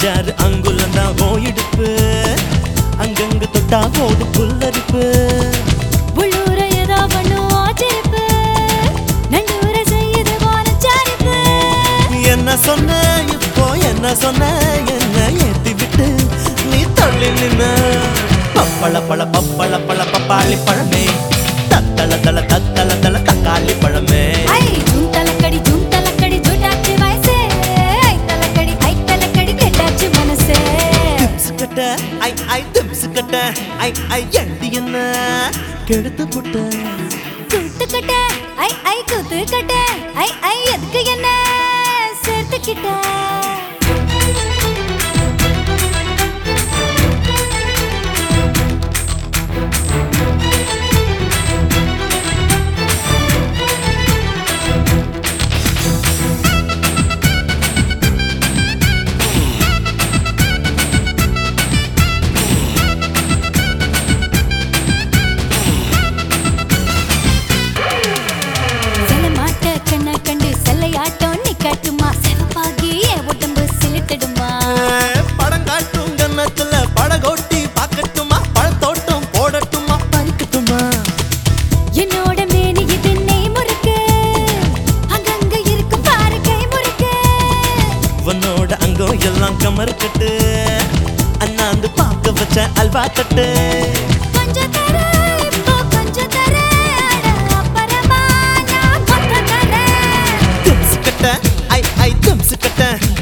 அஞ்சாறு அங்குலம் தான் ஓயிடுப்பு அங்கங்க தொட்டா போது புல்லரிப்பு உள்ளூர ஏதோ பண்ணும் ஆச்சரிப்பு நண்டூர செய்யுது வானச்சாரிப்பு என்ன சொன்ன இப்போ என்ன சொன்ன என்ன ஏத்தி விட்டு நீ தள்ளி நின்ன பப்பள பழ பப்பள பழ பப்பாளி பழமே தத்தள தள தத்தள தள தக்காளி பழமே ஐ ஜூம் தலக்கடி ஜூம் தலக்கடி ஜூட்டாச்சு வயசே ஐ தலக்கடி ஐ தலக்கடி கெட்டாச்சு மனசே திம்சு கட்ட ஐ ஐ திம்சு கட்ட ஐ ஐ எண்டி என்ன கெடுத்து புட்ட கூத்துக்கட்ட ஐ ஐ கூத்துக்கட்ட ஐ ஐ எதுக்கு என்ன சேர்த்துக்கிட்ட சில மாட்ட கண்ண கண்டு செல்லையாட்டம் நீ கட்டுமா சிவப்பாகி என் உடம்பு சிலித்திடுமா படம் காட்டும் கன்னத்துல படகோட்டி பார்க்கட்டுமா பழத்தோட்டம் போடட்டுமா பறிக்கட்டுமா என்னோட மேனி இது நெய் முறுக்கு அங்கங்க இருக்கும் பாரு கை முறுக்கு உன்னோட அங்கம் எல்லாம் கமர்க்கட்டு அண்ணாந்து பார்க்க வச்ச அல்வா தட்டு கொஞ்சம் தர இப்போ கொஞ்சம் தர அட அப்புறமா நான் மொத்தம் தரேன் திம்சு கட்ட ஐ ஐ திம்சு கட்ட